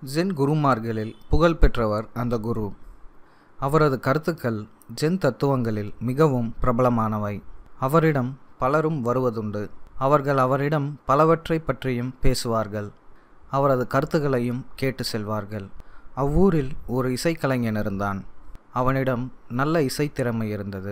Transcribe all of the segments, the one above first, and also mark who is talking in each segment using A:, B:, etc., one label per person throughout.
A: gen குருமார்களில் புகழ் பெற்றவர் அந்த குரு அவரது கருத்துக்கள் ஜென் தத்துவங்களில் மிகவும் பிரபலமானவை அவரிடம் பலரும் வருவதுண்டு அவர்கள் அவரிடம் பலவற்றை பற்றியும் பேசுவார்கள் அவரது கருத்துக்களையும் கேட்டு செல்வார்கள் அவ்வூரில் ஒரு இசைக்கலைஞன் இருந்தான் அவனிடம் நல்ல இசைத்திறமை இருந்தது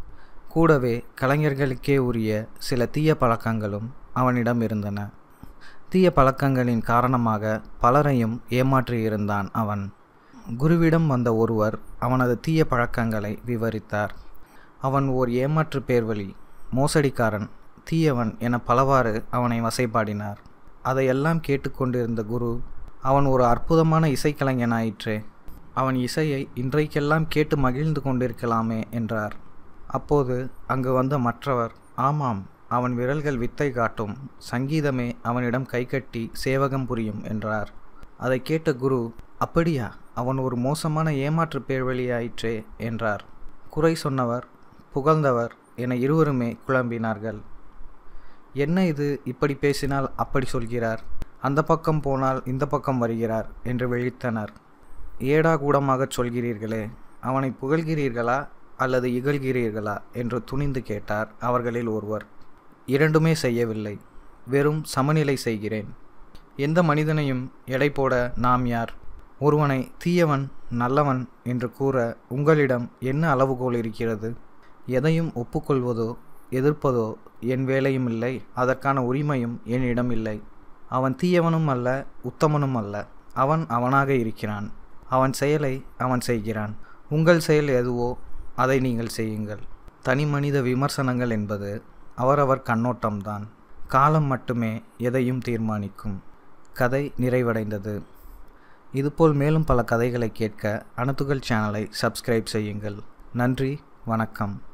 A: கூடவே கலைஞர்களுக்கே உரிய சில தீய பழக்கங்களும் அவனிடம் இருந்தன தீய பழக்கங்களின் காரணமாக பலரையும் ஏமாற்றியிருந்தான் அவன் குருவிடம் வந்த ஒருவர் அவனது தீய பழக்கங்களை விவரித்தார் அவன் ஓர் ஏமாற்று பேர்வழி மோசடிக்காரன் தீயவன் என பலவாறு அவனை வசைபாடினார் அதையெல்லாம் கேட்டுக்கொண்டிருந்த குரு அவன் ஒரு அற்புதமான இசைக்கலைஞனாயிற்றே அவன் இசையை இன்றைக்கெல்லாம் கேட்டு மகிழ்ந்து கொண்டிருக்கலாமே என்றார் அப்போது அங்கு வந்த மற்றவர் ஆமாம் அவன் விரல்கள் வித்தை காட்டும் சங்கீதமே அவனிடம் கைகட்டி சேவகம் புரியும் என்றார் அதை கேட்ட குரு அப்படியா அவன் ஒரு மோசமான ஏமாற்று பேர்வழியாயிற்றே என்றார் குறை சொன்னவர் புகழ்ந்தவர் என இருவருமே குழம்பினார்கள் என்ன இது இப்படி பேசினால் அப்படி சொல்கிறார் அந்த பக்கம் போனால் இந்த பக்கம் வருகிறார் என்று விழித்தனர் ஏடா கூடமாகச் சொல்கிறீர்களே அவனை புகழ்கிறீர்களா அல்லது இகழ்கிறீர்களா என்று துணிந்து கேட்டார் அவர்களில் ஒருவர் இரண்டுமே செய்யவில்லை வெறும் சமநிலை செய்கிறேன் எந்த மனிதனையும் எடை போட நாம் யார் ஒருவனை தீயவன் நல்லவன் என்று கூற உங்களிடம் என்ன அளவுகோல் இருக்கிறது எதையும் ஒப்புக்கொள்வதோ எதிர்ப்பதோ என் வேலையும் இல்லை அதற்கான உரிமையும் என்னிடம் இல்லை அவன் தீயவனும் அல்ல உத்தமனும் அல்ல அவன் அவனாக இருக்கிறான் அவன் செயலை அவன் செய்கிறான் உங்கள் செயல் எதுவோ அதை நீங்கள் செய்யுங்கள் தனி மனித விமர்சனங்கள் என்பது அவரவர் கண்ணோட்டம்தான் காலம் மட்டுமே எதையும் தீர்மானிக்கும் கதை நிறைவடைந்தது இதுபோல் மேலும் பல கதைகளை கேட்க அனத்துகள் சேனலை சப்ஸ்கிரைப் செய்யுங்கள் நன்றி வணக்கம்